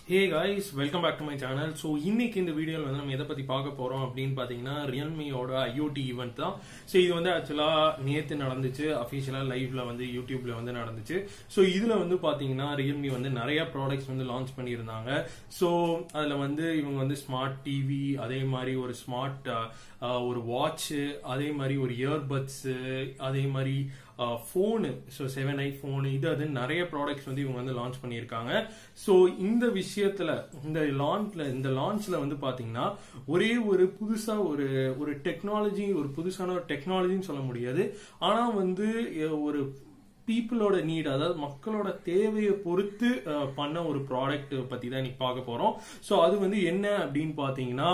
hey guys welcome back to my channel so இன்னைக்கு இந்த வீடியோவில் வந்து நம்ம எதை பற்றி பார்க்க போகிறோம் அப்படின்னு பார்த்தீங்கன்னா ரியல்மியோட ஐஓடி ஈவெண்ட் தான் ஸோ இது வந்து ஆக்சுவலாக நேற்று நடந்துச்சு அஃபிஷியலாக லைவ்ல வந்து யூடியூப்ல வந்து நடந்துச்சு ஸோ இதில் வந்து பார்த்தீங்கன்னா ரியல்மி வந்து நிறைய ப்ராடக்ட்ஸ் வந்து லான்ச் பண்ணியிருந்தாங்க ஸோ அதில் வந்து இவங்க வந்து ஸ்மார்ட் டிவி அதே மாதிரி ஒரு ஸ்மார்ட் ஒரு வாட்ச்சு அதே மாதிரி ஒரு இயர்பட்ஸு அதே மாதிரி phone so seven I phone இது அது நிறைய ப்ராடக்ட்ஸ் வந்து இவங்க வந்து லான்ச் பண்ணியிருக்காங்க ஸோ இந்த விஷயத்துல இந்த லான்ச்ல இந்த லான்ச்ல வந்து பாத்தீங்கன்னா ஒரே ஒரு புதுசா ஒரு ஒரு டெக்னாலஜி ஒரு புதுசான ஒரு டெக்னாலஜின்னு சொல்ல முடியாது ஆனா வந்து ஒரு பீப்புளோட நீட் அதாவது மக்களோட தேவையை பொறுத்து பண்ண ஒரு ப்ராடக்ட் பத்தி தான் இன்னைக்கு பார்க்க போறோம் ஸோ அது வந்து என்ன அப்படின்னு பாத்தீங்கன்னா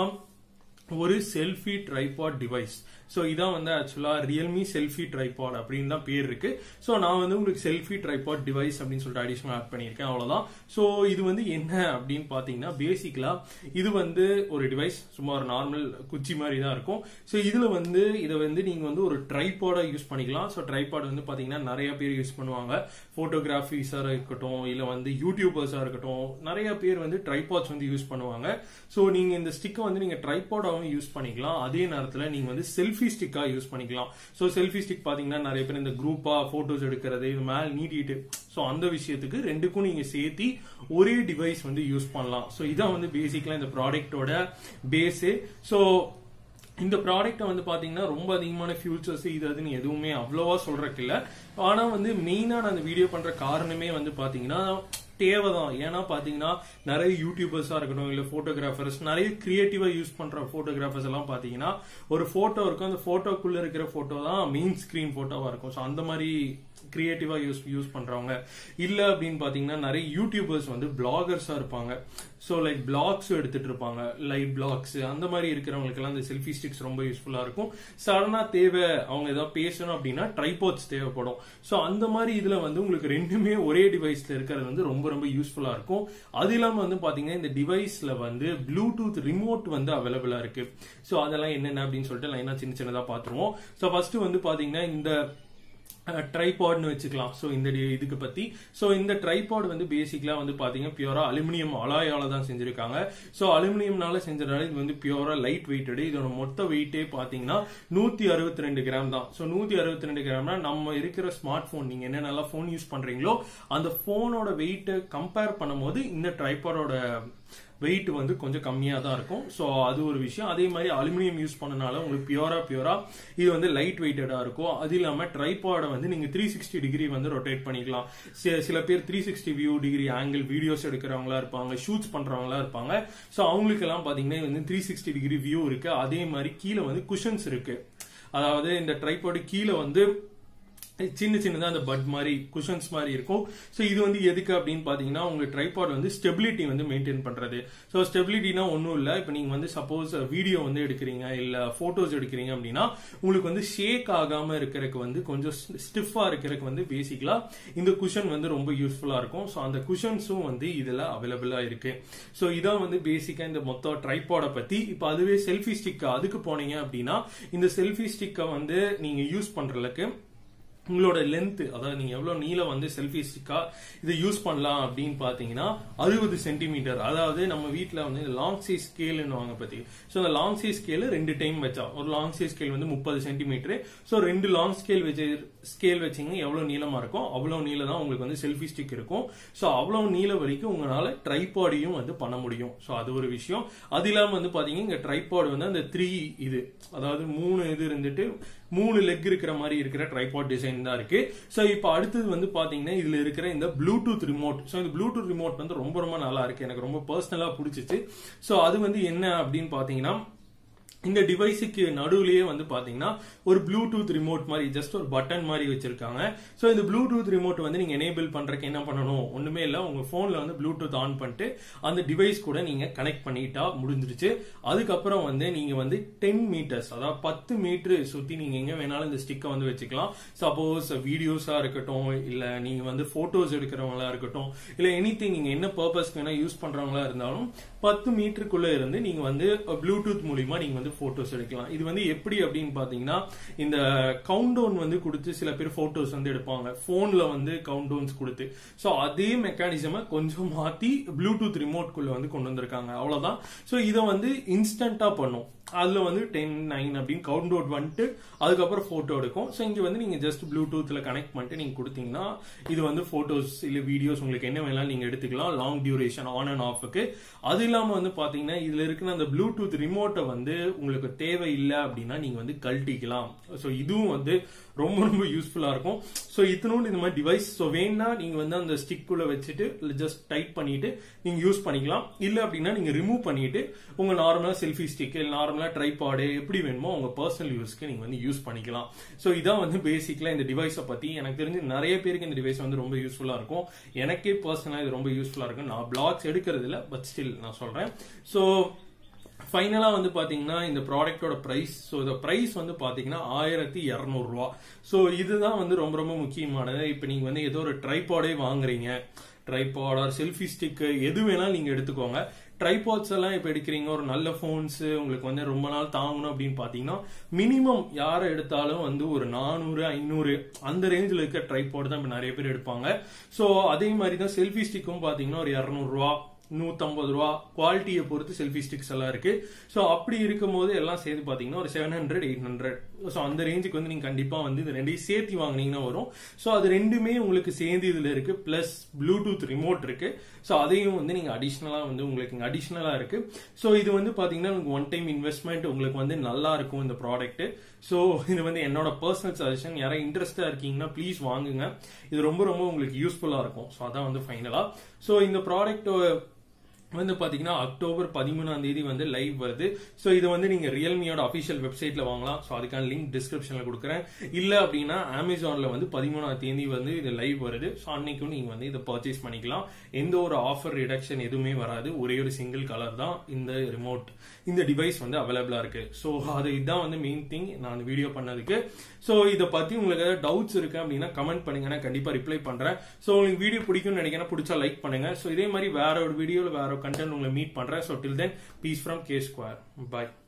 ஒரு செல்ஃபி ட்ரைபாட் டிவைஸ் ஸோ இதான் வந்து ஆக்சுவலா ரியல்மி செல்ஃபி ட்ரைபாட் அப்படின்னு தான் பேர் இருக்கு ஸோ நான் வந்து உங்களுக்கு செல்ஃபி ட்ரைபாட் டிவைஸ் அப்படின்னு சொல்லிட்டு அடிஷனல் ஆட் பண்ணியிருக்கேன் அவ்வளோதான் ஸோ இது வந்து என்ன அப்படின்னு பார்த்தீங்கன்னா பேசிக்கலா இது வந்து ஒரு டிவைஸ் சும்மா ஒரு நார்மல் குச்சி மாதிரி தான் இருக்கும் ஸோ இதுல வந்து இதை வந்து நீங்க வந்து ஒரு ட்ரைபாடா யூஸ் பண்ணிக்கலாம் ஸோ ட்ரைபாட் வந்து பாத்தீங்கன்னா நிறைய பேர் யூஸ் பண்ணுவாங்க போட்டோகிராஃபிஸாக இருக்கட்டும் இல்லை வந்து யூடியூபர்ஸாக இருக்கட்டும் நிறைய பேர் வந்து ட்ரைபாட்ஸ் வந்து யூஸ் பண்ணுவாங்க ஸோ நீங்க இந்த ஸ்டிக்கை வந்து நீங்க ட்ரைபாடாகவும் யூஸ் பண்ணிக்கலாம் அதே நேரத்தில் நீங்க வந்து செல்ஃபி ஸ்டிக்கா யூஸ் பண்ணிக்கலாம் ஸோ செல்ஃபி ஸ்டிக் பாத்தீங்கன்னா நிறைய பேர் இந்த குரூப்பா போட்டோஸ் எடுக்கிறது இது மேல நீட்டிட்டு ஸோ அந்த விஷயத்துக்கு ரெண்டுக்கும் நீங்க சேர்த்தி ஒரே டிவைஸ் வந்து யூஸ் பண்ணலாம் ஸோ இதான் வந்து பேசிக்கலா இந்த ப்ராடக்டோட பேஸு ஸோ இந்த ப்ராடக்ட்டை வந்து பாத்தீங்கன்னா ரொம்ப அதிகமான ஃபியூச்சர்ஸ் இது அதுன்னு எதுவுமே அவ்வளோவா சொல்றதுக்கு இல்ல ஆனா வந்து மெயினா நான் அந்த வீடியோ பண்ற காரணமே வந்து பாத்தீங்கன்னா தேவைதான் ஏன்னா பாத்தீங்கன்னா நிறைய யூடியூபர்ஸா இருக்கட்டும் இல்ல போட்டோகிராஃபர்ஸ் நிறைய கிரியேட்டிவா யூஸ் பண்ற போட்டோகிராஃபர்ஸ் எல்லாம் பாத்தீங்கன்னா ஒரு போட்டோ இருக்கும் அந்த போட்டோக்குள்ள இருக்கிற போட்டோ தான் மெயின் ஸ்கிரீன் போட்டோவா இருக்கும் ஸோ அந்த மாதிரி கிரியேட்டிவா யூஸ் யூஸ் பண்றவங்க இல்ல அப்படின்னு பாத்தீங்கன்னா நிறைய யூடியூபர்ஸ் வந்து பிளாகர்ஸா இருப்பாங்க ஸோ லைக் பிளாக்ஸ் எடுத்துட்டு இருப்பாங்க லைவ் பிளாக்ஸ் அந்த மாதிரி இருக்கிறவங்களுக்கு எல்லாம் இந்த செல்ஃபி ஸ்டிக்ஸ் ரொம்ப யூஸ்ஃபுல்லா இருக்கும் சடனா தேவை அவங்க ஏதாவது பேசணும் அப்படின்னா ட்ரைபாட்ஸ் தேவைப்படும் ஸோ அந்த மாதிரி இதுல வந்து உங்களுக்கு ரெண்டுமே ஒரே டிவைஸ்ல இருக்கிறது வந்து ரொம்ப ரொம்ப யூஸ்ஃபுல்லா இருக்கும் அது இல்லாம வந்து பாத்தீங்கன்னா இந்த டிவைஸ்ல வந்து ப்ளூடூத் ரிமோட் வந்து அவைலபிளா இருக்கு ஸோ அதெல்லாம் என்னென்ன அப்படின்னு சொல்லிட்டு லைனா சின்ன சின்னதா பாத்துருவோம் ஸோ ஃபர்ஸ்ட் வந்து பாத்தீங்கன்னா இந்த ட்ரைபாட்னு வச்சுக்கலாம் ஸோ இந்த இதுக்கு பத்தி ஸோ இந்த ட்ரைபாட் வந்து பேசிக்கலா வந்து பாத்தீங்கன்னா பியூரா அலுமினியம் அலாயால தான் செஞ்சிருக்காங்க ஸோ அலுமினியம்னால செஞ்சதுனால இது வந்து பியூரா லைட் வெயிட்டடு இதோட மொத்த வெயிட்டே பாத்தீங்கன்னா நூத்தி அறுபத்தி ரெண்டு கிராம் தான் ஸோ நூத்தி அறுபத்தி ரெண்டு கிராம்னா நம்ம இருக்கிற ஸ்மார்ட் போன் நீங்க என்ன நல்லா போன் யூஸ் பண்றீங்களோ அந்த போனோட வெயிட்டை கம்பேர் பண்ணும்போது இந்த ட்ரைபாடோட வெயிட் வந்து கொஞ்சம் கம்மியாக தான் இருக்கும் ஸோ அது ஒரு விஷயம் அதே மாதிரி அலுமினியம் யூஸ் பண்ணனால உங்களுக்கு பியூரா பியூரா இது வந்து லைட் வெயிட்டடாக இருக்கும் அது இல்லாமல் ட்ரைபாடை வந்து நீங்கள் த்ரீ சிக்ஸ்டி டிகிரி வந்து ரொட்டேட் பண்ணிக்கலாம் சில பேர் three sixty view degree angle videos எடுக்கிறவங்களா இருப்பாங்க ஷூட்ஸ் பண்றவங்களா இருப்பாங்க ஸோ அவங்களுக்கு எல்லாம் பார்த்தீங்கன்னா வந்து த்ரீ சிக்ஸ்டி டிகிரி வியூ இருக்கு அதே மாதிரி கீழே வந்து குஷன்ஸ் இருக்கு அதாவது இந்த ட்ரைபாடு கீழே வந்து சின்ன சின்னதா அந்த பட் மாதிரி குஷன்ஸ் மாதிரி இருக்கும் ஸோ இது வந்து எதுக்கு அப்படின்னு பாத்தீங்கன்னா உங்க ட்ரைபாட் வந்து ஸ்டெபிலிட்டி வந்து மெயின்டைன் பண்றது ஸோ ஸ்டெபிலிட்டினா ஒன்றும் இல்லை இப்போ நீங்க வந்து சப்போஸ் வீடியோ வந்து எடுக்கிறீங்க இல்ல போட்டோஸ் எடுக்கிறீங்க அப்படின்னா உங்களுக்கு வந்து ஷேக் ஆகாம இருக்கிறதுக்கு வந்து கொஞ்சம் ஸ்டிஃபா இருக்கிறதுக்கு வந்து பேசிக்கலா இந்த குஷன் வந்து ரொம்ப யூஸ்ஃபுல்லா இருக்கும் ஸோ அந்த குஷன்ஸும் வந்து இதுல அவைலபிளா இருக்கு ஸோ இதான் வந்து பேசிக்கா இந்த மொத்த ட்ரைபாடை பத்தி இப்போ அதுவே செல்ஃபி ஸ்டிக் அதுக்கு போனீங்க அப்படின்னா இந்த செல்ஃபி ஸ்டிக்கை வந்து நீங்க யூஸ் பண்றதுக்கு உங்களோட லென்த் அதாவது நீங்க எவ்வளவு நீளம் வந்து செல்ஃபி ஸ்டிக்கா இதை யூஸ் பண்ணலாம் அப்படின்னு பாத்தீங்கன்னா அறுபது சென்டிமீட்டர் அதாவது நம்ம வீட்டுல வந்து லாங் சைஸ் ஸ்கேல்னு வாங்க பத்தி ஸோ அந்த லாங் சைஸ் ஸ்கேல் ரெண்டு டைம் வச்சா ஒரு லாங் சைஸ் ஸ்கேல் வந்து முப்பது சென்டிமீட்டர் ஸோ ரெண்டு லாங் ஸ்கேல் வச்சு ஸ்கேல் வச்சீங்க எவ்வளவு நீளமா இருக்கும் அவ்வளவு நீளம் தான் உங்களுக்கு வந்து செல்ஃபி ஸ்டிக் இருக்கும் ஸோ அவ்வளவு நீளம் வரைக்கும் உங்களால ட்ரைபாடையும் வந்து பண்ண முடியும் ஸோ அது ஒரு விஷயம் அது இல்லாம வந்து பாத்தீங்கன்னா இங்க ட்ரைபாட் வந்து அந்த த்ரீ இது அதாவது மூணு இது இருந்துட்டு மூணு லெக் இருக்கிற மாதிரி இருக்கிற ட்ரைபாட் டிசைன் தான் இருக்கு ஸோ இப்போ அடுத்தது வந்து பாத்தீங்கன்னா இதுல இருக்கிற இந்த ப்ளூடூத் ரிமோட் ஸோ இந்த ப்ளூடூத் ரிமோட் வந்து ரொம்ப ரொம்ப நல்லா இருக்கு எனக்கு ரொம்ப பர்சனலா பிடிச்சிச்சு ஸோ அது வந்து என்ன அப்படின்னு பாத்தீங்கன்னா இந்த டிவைஸுக்கு நடுவுலயே வந்து பாத்தீங்கன்னா ஒரு ப்ளூடூத் ரிமோட் மாதிரி ஜஸ்ட் ஒரு பட்டன் மாதிரி வச்சிருக்காங்க ஸோ இந்த ப்ளூடூத் ரிமோட் வந்து நீங்க எனேபிள் பண்றதுக்கு என்ன பண்ணணும் ஒண்ணுமே இல்லை உங்க போன்ல வந்து ப்ளூடூத் ஆன் பண்ணிட்டு அந்த டிவைஸ் கூட நீங்க கனெக்ட் பண்ணிட்டா முடிஞ்சிருச்சு அதுக்கப்புறம் வந்து நீங்க வந்து டென் மீட்டர்ஸ் அதாவது பத்து மீட்டர் சுத்தி நீங்க எங்க வேணாலும் இந்த ஸ்டிக்கை வந்து வச்சுக்கலாம் சப்போஸ் வீடியோஸா இருக்கட்டும் இல்ல நீங்க வந்து போட்டோஸ் எடுக்கிறவங்களா இருக்கட்டும் இல்ல எனி நீங்க என்ன பர்பஸ்க்கு வேணா யூஸ் பண்றவங்களா இருந்தாலும் பத்து மீட்டருக்குள்ள இருந்து நீங்க வந்து ப்ளூடூத் மூலியமா நீங்க வந்து வந்து போட்டோஸ் எடுக்கலாம் இது வந்து எப்படி அப்படின்னு பாத்தீங்கன்னா இந்த கவுண்ட் டவுன் வந்து கொடுத்து சில பேர் போட்டோஸ் வந்து எடுப்பாங்க போன்ல வந்து கவுண்ட் டவுன்ஸ் கொடுத்து ஸோ அதே மெக்கானிசமை கொஞ்சம் மாத்தி ப்ளூடூத் ரிமோட் குள்ள வந்து கொண்டு வந்திருக்காங்க அவ்வளவுதான் ஸோ இதை வந்து இன்ஸ்டன்டா பண்ணும் அதுல வந்து டென் நைன் அப்படின்னு கவுண்ட் அவுட் வந்துட்டு அதுக்கப்புறம் போட்டோ எடுக்கும் ஸோ இங்க வந்து நீங்க ஜஸ்ட் ப்ளூடூத்ல கனெக்ட் பண்ணிட்டு நீங்க கொடுத்தீங்கன்னா இது வந்து போட்டோஸ் இல்ல வீடியோஸ் உங்களுக்கு என்ன வேணாலும் நீங்க எடுத்துக்கலாம் லாங் டியூரேஷன் ஆன் அண்ட் ஆஃப்க்கு அது இல்லாம வந்து பாத்தீங்கன்னா இதுல இருக்கிற அந்த ப்ளூடூத் ரிமோட்டை வந்து உங்களுக்கு தேவை இல்லை அப்படின்னா நீங்க வந்து கழட்டிக்கலாம் ஸோ இதுவும் வந்து ரொம்ப ரொம்ப யூஸ்ஃபுல்லா இருக்கும் ஸோ இத்தனோடு இந்த மாதிரி டிவைஸ் ஸோ வேணா நீங்க வந்து அந்த ஸ்டிக் குள்ள வச்சுட்டு ஜஸ்ட் டைட் பண்ணிட்டு நீங்க யூஸ் பண்ணிக்கலாம் இல்ல அப்படின்னா நீங்க ரிமூவ் பண்ணிட்டு உங்க நார்மலா செல்ஃபி ஸ்டிக் இல்ல நார்மலா ட்ரைபாடு எப்படி வேணுமோ உங்க பர்சனல் யூஸ்க்கு நீங்க வந்து யூஸ் பண்ணிக்கலாம் ஸோ இதான் வந்து பேசிக்கலா இந்த டிவைஸை பத்தி எனக்கு தெரிஞ்சு நிறைய பேருக்கு இந்த டிவைஸ் வந்து ரொம்ப யூஸ்ஃபுல்லா இருக்கும் எனக்கே பர்சனலா இது ரொம்ப யூஸ்ஃபுல்லா இருக்கும் நான் பிளாக்ஸ் எடுக்கிறது இல்ல பட் ஸ்டில் நான் சொல்றேன் ஸோ ஃபைனலா வந்து பாத்தீங்கன்னா இந்த ப்ராடக்ட்டோட பிரைஸ் ஸோ இந்த பிரைஸ் வந்து பாத்தீங்கன்னா ஆயிரத்தி இரநூறுவா ஸோ இதுதான் வந்து ரொம்ப ரொம்ப முக்கியமானது இப்போ நீங்க வந்து ஏதோ ஒரு ட்ரைபாடே வாங்குறீங்க ட்ரைபாட் ஆர் செல்ஃபி ஸ்டிக் எது வேணாலும் நீங்க எடுத்துக்கோங்க ட்ரைபாட்ஸ் எல்லாம் இப்போ எடுக்கிறீங்க ஒரு நல்ல ஃபோன்ஸ் உங்களுக்கு வந்து ரொம்ப நாள் தாங்கணும் அப்படின்னு பார்த்தீங்கன்னா மினிமம் யாரை எடுத்தாலும் வந்து ஒரு நானூறு ஐநூறு அந்த ரேஞ்சில் இருக்க ட்ரைபாட் தான் இப்போ நிறைய பேர் எடுப்பாங்க ஸோ அதே மாதிரி தான் செல்ஃபி ஸ்டிக்கும் பார்த்தீங்கன்னா ஒரு இரநூறுவா நூத்தம்பது ரூபா குவாலிட்டியை பொறுத்து செல்ஃபி ஸ்டிக்ஸ் எல்லாம் இருக்கு ஸோ அப்படி இருக்கும்போது எல்லாம் சேர்த்து பார்த்தீங்கன்னா ஒரு seven hundred eight hundred so அந்த ரேஞ்சுக்கு வந்து நீங்க கண்டிப்பா வந்து இது ரெண்டையும் சேர்த்து வாங்கினீங்கன்னா வரும் ஸோ அது ரெண்டுமே உங்களுக்கு சேர்ந்து இதுல இருக்கு பிளஸ் ப்ளூடூத் ரிமோட் இருக்கு ஸோ அதையும் வந்து நீங்க அடிஷ்னலா வந்து உங்களுக்கு இங்க அடிஷ்னலா இருக்கு ஸோ இது வந்து பாத்தீங்கன்னா உங்களுக்கு ஒன் டைம் இன்வெஸ்ட்மெண்ட் உங்களுக்கு வந்து நல்லா இருக்கும் இந்த ப்ராடக்ட் ஸோ இது வந்து என்னோட பர்சனல் சஜஷன் யாராவது இன்ட்ரெஸ்டா இருக்கீங்கன்னா ப்ளீஸ் வாங்குங்க இது ரொம்ப ரொம்ப உங்களுக்கு யூஸ்ஃபுல்லா இருக்கும் ஸோ அதான் வந்து ஃபைனலா ஸோ இந்த ப்ராடக்ட் வந்து பாத்தீங்கன்னா அக்டோபர் பதிமூணாம் தேதி வந்து லைவ் வருது ஸோ இது வந்து நீங்க ரியல்மியோட அபிஷியல் வெப்சைட்ல வாங்கலாம் ஸோ அதுக்கான லிங்க் டிஸ்கிரிப்ஷன்ல கொடுக்குறேன் இல்ல அப்படின்னா அமேசான்ல வந்து பதிமூணாம் தேதி வந்து இது லைவ் வருது ஸோ அன்னைக்கும் நீங்க வந்து இதை பர்ச்சேஸ் பண்ணிக்கலாம் எந்த ஒரு ஆஃபர் ரிடக்ஷன் எதுவுமே வராது ஒரே ஒரு சிங்கிள் கலர் தான் இந்த ரிமோட் இந்த டிவைஸ் வந்து அவைலபிளா இருக்கு ஸோ அது இதுதான் வந்து மெயின் திங் நான் வீடியோ பண்ணதுக்கு ஸோ இதை பத்தி உங்களுக்கு ஏதாவது டவுட்ஸ் இருக்கு அப்படின்னா கமெண்ட் பண்ணுங்க நான் கண்டிப்பா ரிப்ளை பண்றேன் ஸோ உங்களுக்கு வீடியோ பிடிக்கும்னு நினைக்கிறேன் பிடிச்சா லைக் பண்ணுங்க ஸோ இதே மாதிரி வேற ஒரு வீடியோல வேற ஒரு கண்டென்ட் உங்களை மீட் பண்றேன் so till then peace from K square bye